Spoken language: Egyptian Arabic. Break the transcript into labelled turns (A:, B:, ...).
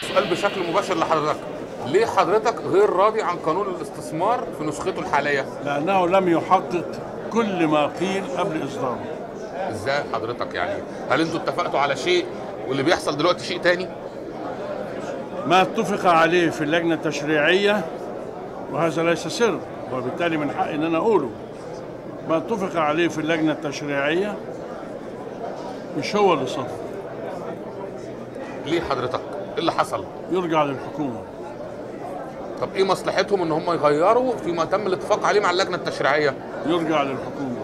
A: السؤال بشكل مباشر لحضرتك ليه حضرتك غير راضي عن قانون الاستثمار في نسخته الحاليه
B: لأنه لم يحقق كل ما قيل قبل إصداره
A: ازاي حضرتك يعني هل انتوا اتفقتوا على شيء واللي بيحصل دلوقتي شيء تاني
B: ما اتفق عليه في اللجنة التشريعية وهذا ليس سر وبالتالي من حقي ان انا اقوله ما اتفق عليه في اللجنة التشريعية مش هو اللي صدر
A: ليه حضرتك ايه اللي حصل
B: يرجع للحكومة
A: طب ايه مصلحتهم ان هم يغيروا فيما تم الاتفاق عليه مع اللجنه التشريعيه
B: يرجع للحكومة